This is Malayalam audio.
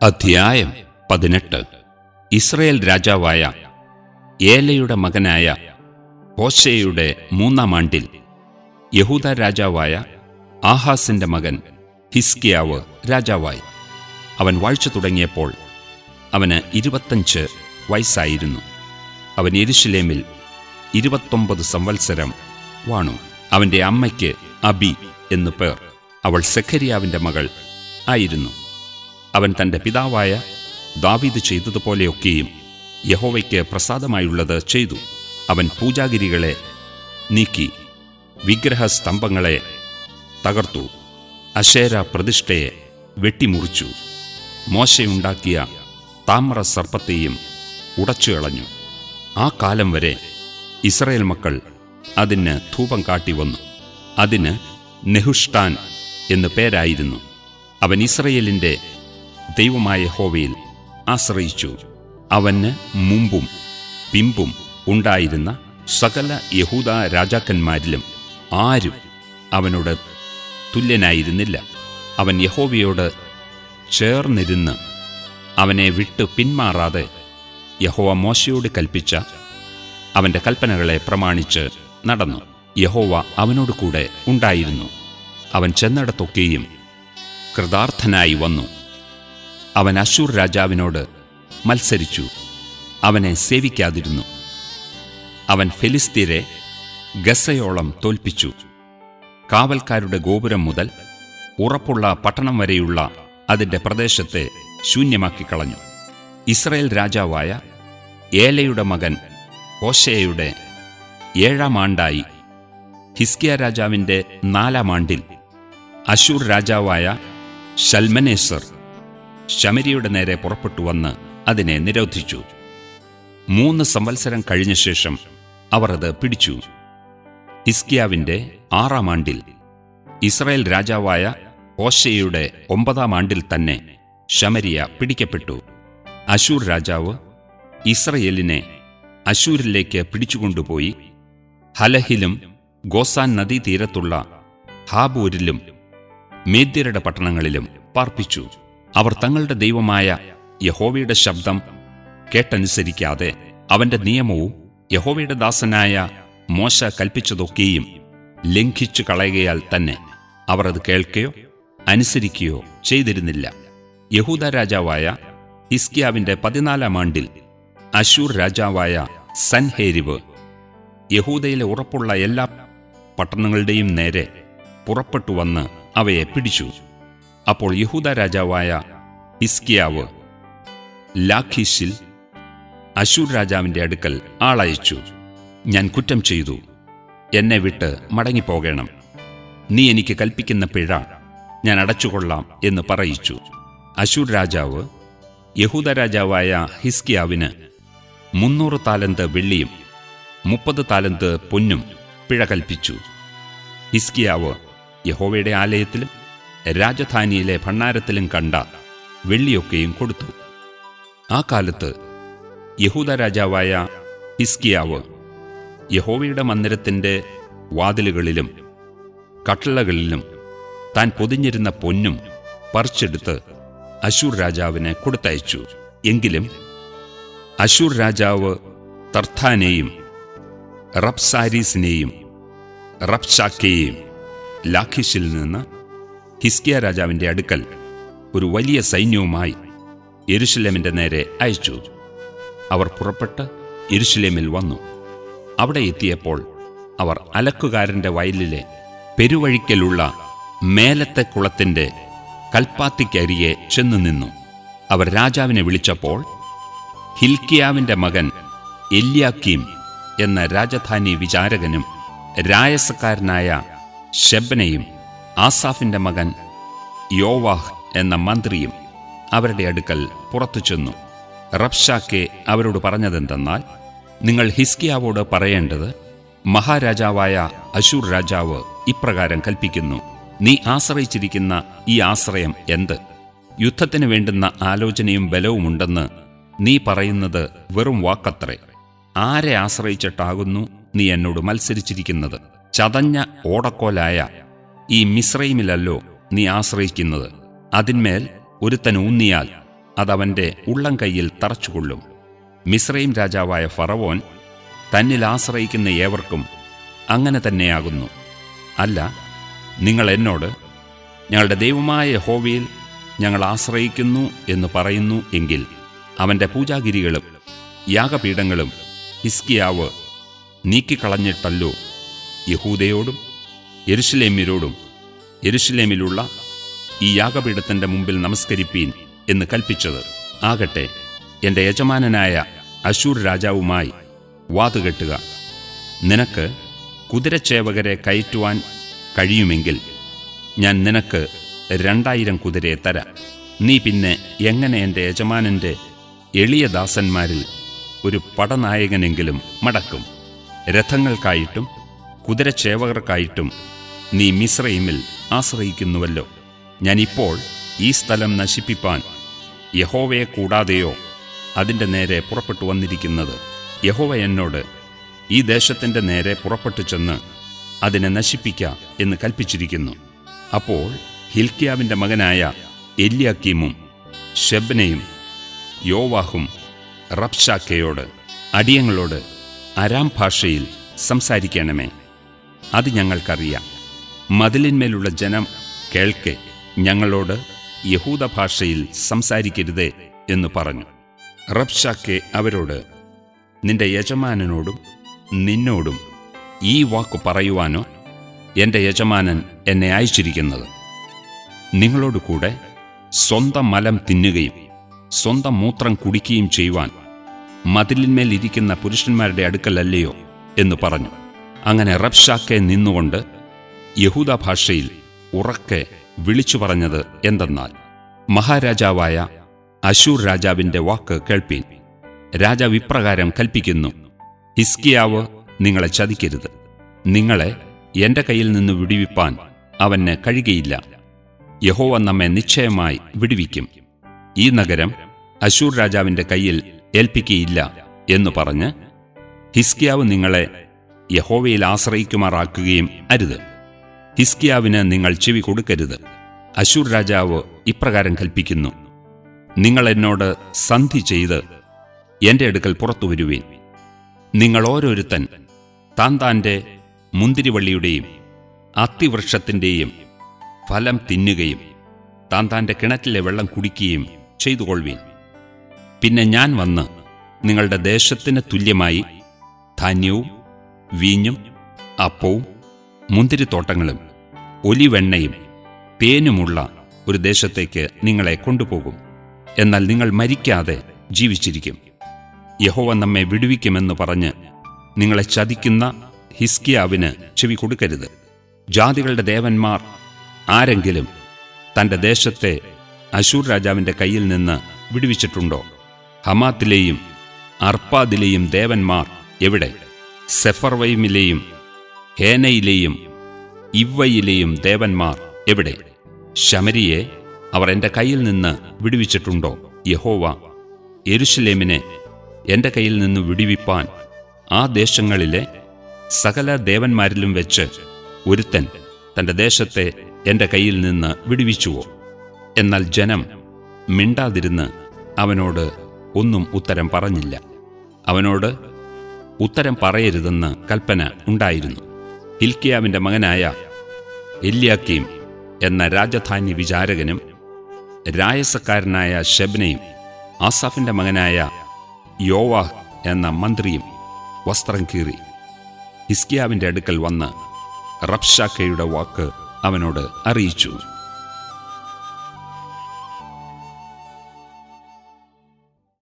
അധ്യായം പതിനെട്ട് ഇസ്രയേൽ രാജാവായ ഏലയുടെ മകനായ ഹോശയുടെ മൂന്നാം ആണ്ടിൽ യഹൂദ രാജാവായ ആഹാസിന്റെ മകൻ ഹിസ്കിയാവ് രാജാവായി അവൻ വാഴ്ച തുടങ്ങിയപ്പോൾ അവന് ഇരുപത്തഞ്ച് വയസ്സായിരുന്നു അവൻ യെരുശലേമിൽ ഇരുപത്തൊമ്പത് സംവത്സരം വാണു അവന്റെ അമ്മയ്ക്ക് അബി എന്നു പേർ അവൾ സെഖരിയാവിന്റെ മകൾ ആയിരുന്നു അവൻ തന്റെ പിതാവായ ദാവീദ് ചെയ്തതുപോലെയൊക്കെയും യഹോവയ്ക്ക് പ്രസാദമായുള്ളത് ചെയ്തു അവൻ പൂജാഗിരികളെ നീക്കി വിഗ്രഹസ്തംഭങ്ങളെ തകർത്തു അശേര പ്രതിഷ്ഠയെ വെട്ടിമുറിച്ചു മോശയുണ്ടാക്കിയ താമ്ര സർപ്പത്തെയും ഉടച്ചുകളഞ്ഞു ആ കാലം വരെ ഇസ്രയേൽ മക്കൾ അതിന് ധൂപം കാട്ടി വന്നു അതിന് നെഹുഷ്ടാൻ എന്നു പേരായിരുന്നു അവൻ ഇസ്രയേലിന്റെ ദൈവമായ ഹോവയിൽ ആശ്രയിച്ചു അവന് മുമ്പും പിമ്പും ഉണ്ടായിരുന്ന സകല യഹൂദ രാജാക്കന്മാരിലും ആരും അവനോട് തുല്യനായിരുന്നില്ല അവൻ യഹോവയോട് ചേർന്നിരുന്ന് അവനെ വിട്ടു പിന്മാറാതെ യഹോവ മോശയോട് കൽപ്പിച്ച അവന്റെ കൽപ്പനകളെ പ്രമാണിച്ച് നടന്നു യഹോവ അവനോട് കൂടെ ഉണ്ടായിരുന്നു അവൻ ചെന്നിടത്തൊക്കെയും കൃതാർത്ഥനായി വന്നു അവൻ അശൂർ രാജാവിനോട് മത്സരിച്ചു അവനെ സേവിക്കാതിരുന്നു അവൻ ഫെലിസ്തീരെ ഗസയോളം തോൽപ്പിച്ചു കാവൽക്കാരുടെ ഗോപുരം മുതൽ ഉറപ്പുള്ള പട്ടണം വരെയുള്ള അതിന്റെ പ്രദേശത്തെ ശൂന്യമാക്കി കളഞ്ഞു ഇസ്രയേൽ രാജാവായ ഏലയുടെ മകൻ ഹോശയുടെ ഏഴാം ആണ്ടായി ഹിസ്കിയ രാജാവിന്റെ നാലാം ആണ്ടിൽ അശൂർ രാജാവായ ഷൽമനേസർ ശമരിയുടെ നേരെ പുറപ്പെട്ടു വന്ന് അതിനെ നിരോധിച്ചു മൂന്ന് സംവത്സരം കഴിഞ്ഞ ശേഷം അവർ അത് പിടിച്ചു ഹിസ്കിയാവിന്റെ ആറാം ആണ്ടിൽ ഇസ്രായേൽ രാജാവായ ഓശയുടെ ഒമ്പതാം ആണ്ടിൽ തന്നെ ശമരിയ പിടിക്കപ്പെട്ടു അശൂർ രാജാവ് ഇസ്രയേലിനെ അശൂരിലേക്ക് പിടിച്ചുകൊണ്ടുപോയി ഹലഹിലും ഗോസാൻ നദീതീരത്തുള്ള ഹാബൂരിലും മേദ്യരുടെ പട്ടണങ്ങളിലും പാർപ്പിച്ചു അവർ തങ്ങളുടെ ദൈവമായ യഹോവയുടെ ശബ്ദം കേട്ടനുസരിക്കാതെ അവന്റെ നിയമവും യഹോവയുടെ ദാസനായ മോശ കൽപ്പിച്ചതൊക്കെയും ലംഘിച്ചു കളയുകയാൽ തന്നെ അവർ അത് കേൾക്കുകയോ അനുസരിക്കുകയോ ചെയ്തിരുന്നില്ല യഹൂദ രാജാവായ ഹിസ്കിയാവിന്റെ പതിനാലാം ആണ്ടിൽ അശൂർ രാജാവായ സൻഹേരിവ് യഹൂദയിലെ ഉറപ്പുള്ള എല്ലാ പട്ടണങ്ങളുടെയും നേരെ പുറപ്പെട്ടു വന്ന് അവയെ പിടിച്ചു അപ്പോൾ യഹൂദ രാജാവായ ഹിസ്കിയാവ് ലാഖീഷിൽ അശൂർ രാജാവിന്റെ അടുക്കൽ ആളയച്ചു ഞാൻ കുറ്റം ചെയ്തു എന്നെ വിട്ട് മടങ്ങിപ്പോകണം നീ എനിക്ക് കൽപ്പിക്കുന്ന പിഴ ഞാൻ അടച്ചുകൊള്ളാം എന്ന് പറയിച്ചു അശൂർ രാജാവ് യഹൂദ രാജാവായ ഹിസ്കിയാവിന് മുന്നൂറ് താലന്ത് വെള്ളിയും മുപ്പത് താലന്ത് പൊന്നും പിഴ കൽപ്പിച്ചു ഹിസ്കിയാവ് യഹോവയുടെ ആലയത്തിലും രാജധാനിയിലെ ഭണ്ണാരത്തിലും കണ്ട വെള്ളിയൊക്കെയും കൊടുത്തു ആ കാലത്ത് യഹൂദ രാജാവായ ഹിസ്കിയാവ് യഹോവയുടെ മന്ദിരത്തിന്റെ വാതിലുകളിലും കട്ടളകളിലും താൻ പൊതിഞ്ഞിരുന്ന പൊന്നും പറിച്ചെടുത്ത് അശൂർ രാജാവിന് കൊടുത്തയച്ചു എങ്കിലും അശൂർ രാജാവ് തർത്താനെയും റബ്സാരീസിനെയും റബ്ഷാക്കെയും ലാഖിഷിൽ നിന്ന് ഹിസ്കിയ രാജാവിന്റെ അടുക്കൽ ഒരു വലിയ സൈന്യവുമായി യെരുഷലേമിന്റെ നേരെ അയച്ചു അവർ പുറപ്പെട്ട് യെരുഷലേമിൽ വന്നു അവിടെ എത്തിയപ്പോൾ അവർ അലക്കുകാരന്റെ വയലിലെ പെരുവഴിക്കലുള്ള മേലത്തെ കുളത്തിന്റെ കൽപ്പാത്തിക്കരികെ ചെന്നു നിന്നു അവർ രാജാവിനെ വിളിച്ചപ്പോൾ ഹിൽക്കിയാവിന്റെ മകൻ എല്യാക്കീം എന്ന രാജധാനി വിചാരകനും രായസക്കാരനായ ഷെബനയും ആസാഫിന്റെ മകൻ യോവാഹ് എന്ന മന്ത്രിയും അവരുടെ അടുക്കൽ പുറത്തു ചെന്നു റബ്ഷാക്കെ അവരോട് പറഞ്ഞതെന്തെന്നാൽ നിങ്ങൾ ഹിസ്കിയാവോട് പറയേണ്ടത് മഹാരാജാവായ അശൂർ രാജാവ് ഇപ്രകാരം കൽപ്പിക്കുന്നു നീ ആശ്രയിച്ചിരിക്കുന്ന ഈ ആശ്രയം എന്ത് യുദ്ധത്തിന് വേണ്ടുന്ന ആലോചനയും ബലവുമുണ്ടെന്ന് നീ പറയുന്നത് വെറും വാക്കത്രേ ആരെ ആശ്രയിച്ചിട്ടാകുന്നു നീ എന്നോട് മത്സരിച്ചിരിക്കുന്നത് ചതഞ്ഞ ഓടക്കോലായ ഈ മിശ്രൈമിലല്ലോ നീ ആശ്രയിക്കുന്നത് അതിന്മേൽ ഒരുത്തൻ ഊന്നിയാൽ അതവന്റെ ഉള്ളം കൈയിൽ തറച്ചുകൊള്ളും മിസ്രൈം രാജാവായ ഫറവോൻ തന്നിൽ ആശ്രയിക്കുന്ന ഏവർക്കും അങ്ങനെ തന്നെയാകുന്നു അല്ല നിങ്ങൾ എന്നോട് ഞങ്ങളുടെ ദൈവമായ യഹോവയിൽ ഞങ്ങൾ ആശ്രയിക്കുന്നു എന്ന് പറയുന്നു എങ്കിൽ അവന്റെ പൂജാഗിരികളും യാഗപീഠങ്ങളും ഹിസ്കിയാവ് നീക്കിക്കളഞ്ഞിട്ടല്ലോ യഹൂദയോടും യെരുഷലേമ്യരോടും യെരുഷലേമിലുള്ള ഈ യാഗപീഠത്തിന്റെ മുമ്പിൽ നമസ്കരിപ്പീൻ എന്ന് കൽപ്പിച്ചത് ആകട്ടെ എന്റെ യജമാനനായ അശൂർ രാജാവുമായി വാതുകെട്ടുക നിനക്ക് കുതിരച്ചേവകരെ കയറ്റുവാൻ കഴിയുമെങ്കിൽ ഞാൻ നിനക്ക് രണ്ടായിരം കുതിരയെ തരാം നീ പിന്നെ എങ്ങനെ എൻ്റെ യജമാനന്റെ എളിയ ദാസന്മാരിൽ ഒരു പടനായകനെങ്കിലും മടക്കും രഥങ്ങൾക്കായിട്ടും കുതിരച്ചേവകർക്കായിട്ടും നീ മിശ്രയിമിൽ ആശ്രയിക്കുന്നുവല്ലോ ഞാനിപ്പോൾ ഈ സ്ഥലം നശിപ്പിപ്പാൻ യഹോവയെ കൂടാതെയോ അതിൻ്റെ നേരെ പുറപ്പെട്ടു വന്നിരിക്കുന്നത് യഹോവ എന്നോട് ഈ ദേശത്തിൻ്റെ നേരെ പുറപ്പെട്ടു ചെന്ന് അതിനെ നശിപ്പിക്ക എന്ന് കൽപ്പിച്ചിരിക്കുന്നു അപ്പോൾ ഹിൽക്കിയാവിൻ്റെ മകനായ എല്യാക്കീമും ഷെബ്നയും യോവാഹും റബ്ഷാക്കയോട് അടിയങ്ങളോട് അരാം ഭാഷയിൽ സംസാരിക്കണമേ അത് ഞങ്ങൾക്കറിയാം മതിലിന്മേലുള്ള ജനം കേൾക്കെ ഞങ്ങളോട് യഹൂദ ഭാഷയിൽ സംസാരിക്കരുതേ എന്ന് പറഞ്ഞു റബ്ഷാക്കെ അവരോട് നിന്റെ യജമാനനോടും നിന്നോടും ഈ വാക്കു പറയുവാനോ എൻ്റെ യജമാനൻ എന്നെ അയച്ചിരിക്കുന്നത് നിങ്ങളോട് കൂടെ സ്വന്തം മലം തിന്നുകയും സ്വന്തം മൂത്രം കുടിക്കുകയും ചെയ്യുവാൻ മതിലിന്മേൽ ഇരിക്കുന്ന പുരുഷന്മാരുടെ അടുക്കലല്ലയോ എന്ന് പറഞ്ഞു അങ്ങനെ റബ്ഷാക്കെ നിന്നുകൊണ്ട് യഹൂദ ഭാഷയിൽ ഉറക്കെ വിളിച്ചു പറഞ്ഞത് എന്തെന്നാൽ മഹാരാജാവായ അശൂർ രാജാവിന്റെ വാക്ക് കേൾപ്പീൻ രാജാവ് ഇപ്രകാരം കൽപ്പിക്കുന്നു ഹിസ്കിയാവ് നിങ്ങളെ ചതിക്കരുത് നിങ്ങളെ എന്റെ കയ്യിൽ നിന്ന് വിടുവിപ്പാൻ അവന് കഴിയുകയില്ല യഹോവ നമ്മെ നിശ്ചയമായി വിടുവിക്കും ഈ നഗരം അശൂർ രാജാവിന്റെ കയ്യിൽ ഏൽപ്പിക്കുകയില്ല എന്ന് പറഞ്ഞ് ഹിസ്കിയാവ് നിങ്ങളെ യഹോവയിൽ ആശ്രയിക്കുമാറാക്കുകയും അരുത് ഹിസ്കിയാവിന് നിങ്ങൾ ചെവി കൊടുക്കരുത് അശൂർ രാജാവ് ഇപ്രകാരം കൽപ്പിക്കുന്നു നിങ്ങൾ എന്നോട് സന്ധി ചെയ്ത് എന്റെ അടുക്കൽ പുറത്തു വരുവീൻ നിങ്ങൾ ഓരോരുത്തൻ താൻ താൻ്റെ മുന്തിരിവള്ളിയുടെയും അത്തിവൃക്ഷത്തിൻ്റെയും ഫലം തിന്നുകയും താൻ താൻ്റെ കിണറ്റിലെ വെള്ളം കുടിക്കുകയും ചെയ്തുകൊള്ളുവീൻ പിന്നെ ഞാൻ വന്ന് നിങ്ങളുടെ ദേശത്തിന് തുല്യമായി ധാന്യവും വീഞ്ഞും അപ്പവും മുന്തിരിത്തോട്ടങ്ങളും ഒലിവെണ്ണയും തേനുമുള്ള ഒരു ദേശത്തേക്ക് നിങ്ങളെ കൊണ്ടുപോകും എന്നാൽ നിങ്ങൾ മരിക്കാതെ ജീവിച്ചിരിക്കും യഹോവ നമ്മെ വിടുവിക്കുമെന്ന് പറഞ്ഞ് നിങ്ങളെ ചതിക്കുന്ന ഹിസ്കിയാവിന് ചെവി കൊടുക്കരുത് ജാതികളുടെ ദേവന്മാർ ആരെങ്കിലും തന്റെ ദേശത്തെ അശൂർ രാജാവിന്റെ കയ്യിൽ നിന്ന് വിടുവിച്ചിട്ടുണ്ടോ ഹമാത്തിലെയും അർപ്പാദിലെയും ദേവന്മാർ എവിടെ സെഫർവൈമിലെയും ഹേനയിലെയും ഇവ്വയിലെയും ദേവന്മാർ എവിടെ ശമരിയെ അവർ എന്റെ കയ്യിൽ നിന്ന് വിടുവിച്ചിട്ടുണ്ടോ യഹോവ യെരുഷലേമിനെ എന്റെ കയ്യിൽ നിന്ന് വിടുവിപ്പാൻ ആ ദേശങ്ങളിലെ സകല ദേവന്മാരിലും വെച്ച് ഒരുത്തൻ തന്റെ ദേശത്തെ എന്റെ കയ്യിൽ നിന്ന് വിടുവിച്ചുവോ എന്നാൽ ജനം മിണ്ടാതിരുന്ന് അവനോട് ഒന്നും ഉത്തരം പറഞ്ഞില്ല അവനോട് ഉത്തരം പറയരുതെന്ന് കൽപ്പന ഉണ്ടായിരുന്നു ഹിൽക്കിയാവിന്റെ മകനായ എല്യാക്കീം എന്ന രാജധാന്യ വിചാരകനും രായസക്കാരനായ ഷെബ്നയും ആസാഫിന്റെ മകനായ യോവാഹ് എന്ന മന്ത്രിയും വസ്ത്രം കീറി ഹിസ്കിയാവിന്റെ അടുക്കൽ വന്ന് റബ്ഷാക്കയുടെ വാക്ക് അവനോട് അറിയിച്ചു